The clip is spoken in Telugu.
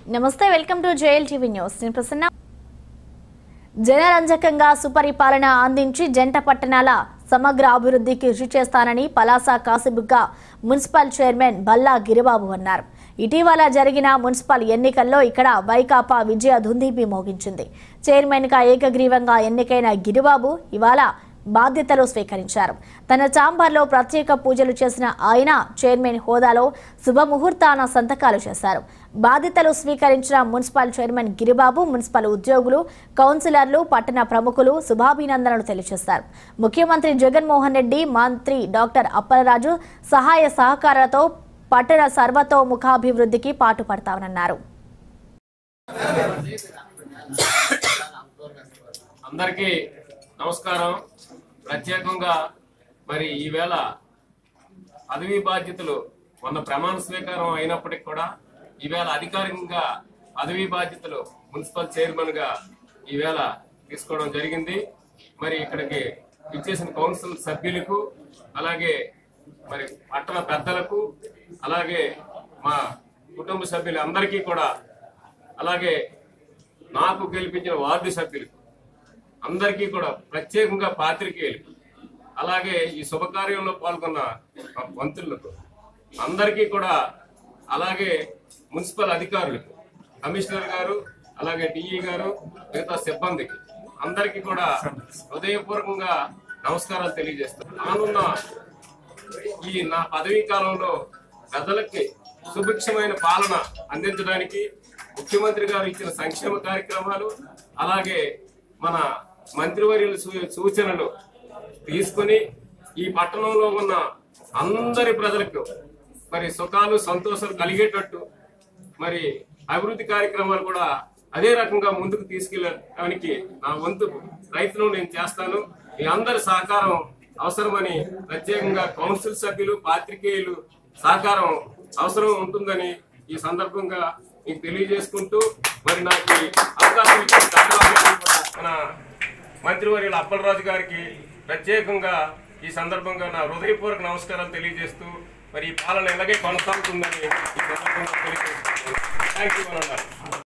నమస్తే welcome to JL TV news నేను ప్రసన్న జనరంజకంగా సుపరిపాలన అందించి జంట పట్టణాల సమగ్ర అభివృద్ధికి కృషి చేస్తానని పలాస కాసిబుగ్గ మున్సిపల్ చైర్మన్ బల్లా గిరిబాబు అన్నారు ఇటీవల జరిగిన మున్సిపల్ ఎన్నికల్లో ఇక్కడ వైకాపా విజయ దుందీపి మోగించింది చైర్మన్గా ఏకగ్రీవంగా ఎన్నికైన గిరిబాబు ఇవాళ బాధ్యతలు స్వీకరించారు తన చాంబర్లో ప్రత్యేక పూజలు చేసిన ఆయన చైర్మన్ హోదాలో శుభముహూర్తాన సంతకాలు చేశారు బాధ్యతలు స్వీకరించిన మున్సిపల్ చైర్మన్ గిరిబాబు మున్సిపల్ ఉద్యోగులు కౌన్సిలర్లు పట్టణ ప్రముఖులు శుభాభినందనలు తెలియజేశారు ముఖ్యమంత్రి జగన్మోహన్ రెడ్డి మంత్రి డాక్టర్ అప్పలరాజు సహాయ సహకారాలతో పట్టణ సర్వతోముఖాభివృద్ధికి పాటుపడతామన్నారు అందరికీ నమస్కారం ప్రత్యేకంగా మరి ఈవేళ పదవీ బాధ్యతలు మొన్న ప్రమాణ స్వీకారం అయినప్పటికీ కూడా ఈవేళ అధికారికంగా పదవీ బాధ్యతలు మున్సిపల్ చైర్మన్ గా ఈవేళ తీసుకోవడం జరిగింది మరి ఇక్కడికి ఇచ్చేసిన కౌన్సిల్ సభ్యులకు అలాగే మరి పట్టణ పెద్దలకు అలాగే మా కుటుంబ సభ్యులు అందరికీ కూడా అలాగే నాకు గెలిపించిన వార్డు సభ్యులకు అందరికీ కూడా ప్రత్యేకంగా పాత్రికేయులు అలాగే ఈ శుభకార్యంలో పాల్గొన్న మా మంత్రులకు అందరికీ కూడా అలాగే మున్సిపల్ అధికారులకు కమిషనర్ గారు అలాగే డిఈ గారు మిగతా సిబ్బందికి అందరికీ కూడా హృదయపూర్వకంగా నమస్కారాలు తెలియజేస్తాను రానున్న ఈ నా పదవీ కాలంలో ప్రజలకి సుభిక్షమైన పాలన అందించడానికి ముఖ్యమంత్రి గారు ఇచ్చిన సంక్షేమ కార్యక్రమాలు అలాగే మన మంత్రివర్యుల సూ- సూచనలు తీసుకుని ఈ పట్టణంలో ఉన్న అందరి ప్రజలకు మరి సుఖాలు సంతోషాలు కలిగేటట్టు మరి అభివృద్ధి కార్యక్రమాలు కూడా అదే రకంగా ముందుకు తీసుకెళ్ళడానికి నా వంతు ప్రయత్నం నేను చేస్తాను మీ అందరి సహకారం అవసరమని ప్రత్యేకంగా కౌన్సిల్ సభ్యులు పాత్రికేయులు సహకారం అవసరం ఉంటుందని ఈ సందర్భంగా మీకు తెలియజేసుకుంటూ మరి నాకు ఈ అవకాశం ఇచ్చిన ధన్యవాదాలు కూడా మన మంత్రివర్యుల అప్పలరాజు గారికి ప్రత్యేకంగా ఈ సందర్భంగా నా హృదయపూర్వక నమస్కారాలు తెలియజేస్తూ మరి ఈ పాలన ఇలాగే కొనసాగుతుందని ఈ సందర్భంగా తెలియజేస్తున్నాను థ్యాంక్ యూ అన్నారు